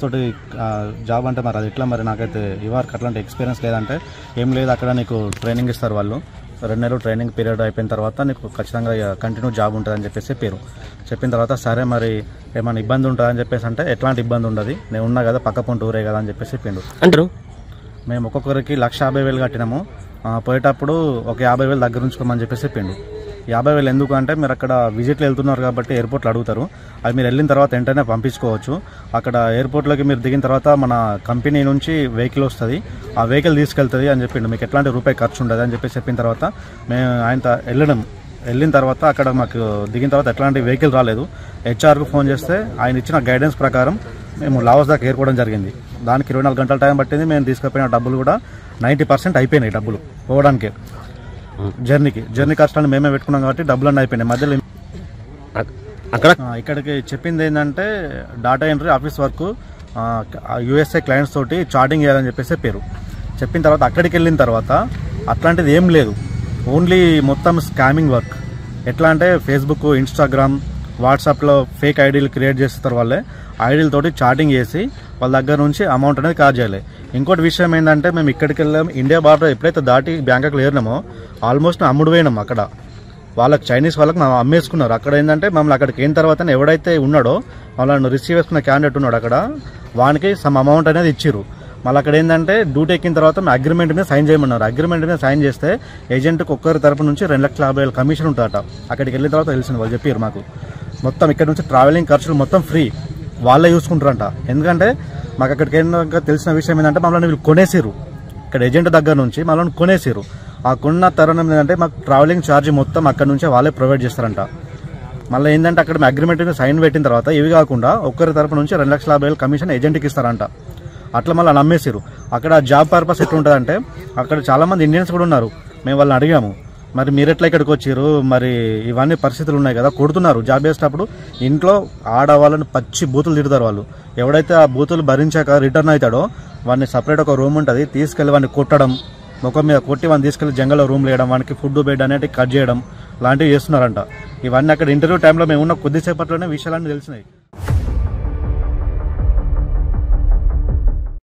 తోటి ఆ, జాబ్ అంటే మరి అది ఎట్లా మరి నాకైతే ఇవరకు అట్లాంటి ఎక్స్పీరియన్స్ లేదంటే ఏం లేదు అక్కడ నీకు ట్రైనింగ్ ఇస్తారు వాళ్ళు రెండు నెలలు ట్రైనింగ్ పీరియడ్ అయిపోయిన తర్వాత నీకు ఖచ్చితంగా కంటిన్యూ జాబ్ ఉంటుందని చెప్పేసి పేరు చెప్పిన తర్వాత సరే మరి ఏమైనా ఇబ్బంది ఉంటుందని చెప్పేసి అంటే ఎట్లాంటి ఇబ్బంది ఉండదు నేను ఉన్నా కదా పక్క పొంటి ఊరే కదా అని చెప్పేసి పిండు అంటారు మేము ఒక్కొక్కరికి లక్ష యాభై వేలు కట్టినాము ఆ, పోయేటప్పుడు ఒక యాభై వేలు దగ్గర ఉంచుకోమని చెప్పేసి చెప్పిండు యాభై వేలు ఎందుకు అంటే మీరు అక్కడ విజిట్లు వెళ్తున్నారు కాబట్టి ఎయిర్పోర్ట్లో అడుగుతారు అది మీరు వెళ్ళిన తర్వాత వెంటనే పంపించుకోవచ్చు అక్కడ ఎయిర్పోర్ట్లోకి మీరు దిగిన తర్వాత మన కంపెనీ నుంచి వెహికల్ వస్తుంది ఆ వెహికల్ తీసుకెళ్తుంది అని చెప్పిండు మీకు ఎట్లాంటి రూపాయి ఖర్చు ఉండదు అని చెప్పేసి చెప్పిన తర్వాత మేము ఆయన వెళ్ళడం వెళ్ళిన తర్వాత అక్కడ మాకు దిగిన తర్వాత ఎట్లాంటి వెహికల్ రాలేదు హెచ్ఆర్కు ఫోన్ చేస్తే ఆయన ఇచ్చిన గైడెన్స్ ప్రకారం మేము లావోస్ దాకా ఏరుకోవడం జరిగింది దానికి ఇరవై నాలుగు గంటల టైం పట్టింది మేము తీసుకుపోయిన డబ్బులు కూడా నైంటీ పర్సెంట్ అయిపోయినాయి డబ్బులు పోవడానికి జర్నీకి జర్నీ కష్టాన్ని మేమే పెట్టుకున్నాం కాబట్టి డబ్బులు అన్నీ అయిపోయినాయి మధ్యలో అక్- అక్కడ ఆ, ఇక్కడికి చెప్పింది ఏంటంటే data entry office work USA clients తోటి చాటింగ్ చేయాలని చెప్పేసి పేరు చెప్పిన తర్వాత అక్కడికి వెళ్ళిన తర్వాత అట్లాంటిది ఏం లేదు ఓన్లీ మొత్తం స్కామింగ్ వర్క్ ఎట్లా అంటే ఫేస్బుక్ ఇన్స్టాగ్రామ్ వాట్సాప్లో ఫేక్ ఐడీలు క్రియేట్ చేస్తారు వాళ్ళే ఐడీలతోటి చాటింగ్ చేసి వాళ్ళ దగ్గర నుంచి అమౌంట్ అనేది కాజ్ చేయాలి ఇంకోటి విషయం ఏంటంటే మేము ఇక్కడికి వెళ్ళాం ఇండియా బార్డర్ ఎప్పుడైతే దాటి బ్యాంకాక్ ఏరినామో ఆల్మోస్ట్ అమ్ముడు పోయినాం అక్కడ వాళ్ళకి చైనీస్ వాళ్ళకి మనం అమ్మేసుకున్నారు అక్కడ ఏంటంటే మమ్మల్ని అక్కడికి అయిన తర్వాత ఎవడైతే ఉన్నాడో వాళ్ళని రిసీవ్ చేసుకున్న క్యాండిడేట్ ఉన్నాడు అక్కడ వానికి సమ్ అమౌంట్ అనేది ఇచ్చిర్రు మళ్ళీ అక్కడ ఏంటంటే డ్యూటీ ఎక్కిన తర్వాత మేము అగ్రిమెంట్ మీద సైన్ చేయమన్నారు అగ్రిమెంట్ మీద సైన్ చేస్తే ఏజెంట్కి ఒక్కరి తరపు నుంచి రెండు లక్షల యాభై వేల కమిషన్ ఉంటుందట అక్కడికి వెళ్ళిన తర్వాత తెలిసింది వాళ్ళు చెప్పారు మాకు మొత్తం ఇక్కడ నుంచి ట్రావెలింగ్ ఖర్చులు మొత్తం ఫ్రీ వాళ్ళే చూసుకుంటారంట ఎందుకంటే మాకు అక్కడికి వెళ్ళినాక తెలిసిన విషయం ఏంటంటే మమ్మల్ని వీళ్ళు కొనేసిరు ఇక్కడ ఏజెంట్ దగ్గర నుంచి మమ్మల్ని కొనేసిరు ఆ కొన్న తరుణం ఏంటంటే మాకు ట్రావెలింగ్ ఛార్జ్ మొత్తం అక్కడ నుంచే వాళ్ళే ప్రొవైడ్ చేస్తారంట మళ్ళీ ఏంటంటే అక్కడ మేము అగ్రిమెంట్ మీద సైన్ పెట్టిన తర్వాత ఇవి కాకుండా ఒక్కరి తరపు నుంచి రెండు లక్షల యాభై వేలు కమిషన్ ఏజెంట్కి ఇస్తారంట అట్లా మళ్ళీ నమ్మేసారు అక్కడ జాబ్ పర్పస్ ఎట్లుంటుందంటే అక్కడ చాలా మంది ఇండియన్స్ కూడా ఉన్నారు మేము వాళ్ళని అడిగాము మరి మీరు ఎట్లా ఇక్కడికి వచ్చారు మరి ఇవన్నీ పరిస్థితులు ఉన్నాయి కదా కొడుతున్నారు జాబ్ చేసేటప్పుడు ఇంట్లో ఆడవాళ్ళని పచ్చి బూతులు తిడతారు వాళ్ళు ఎవడైతే ఆ బూతులు భరించాక రిటర్న్ అవుతాడో వాడిని సపరేట్ ఒక రూమ్ ఉంటుంది తీసుకెళ్లి వాడిని కొట్టడం ముఖం మీద కొట్టి వాడిని తీసుకెళ్లి జంగల్లో రూమ్ వేయడం వానికి ఫుడ్ బెడ్ అనేది కట్ చేయడం లాంటివి చేస్తున్నారంట ఇవన్నీ అక్కడ ఇంటర్వ్యూ టైంలో మేము ఉన్న కొద్దిసేపట్లోనే విషయాలన్నీ తెలిసినాయి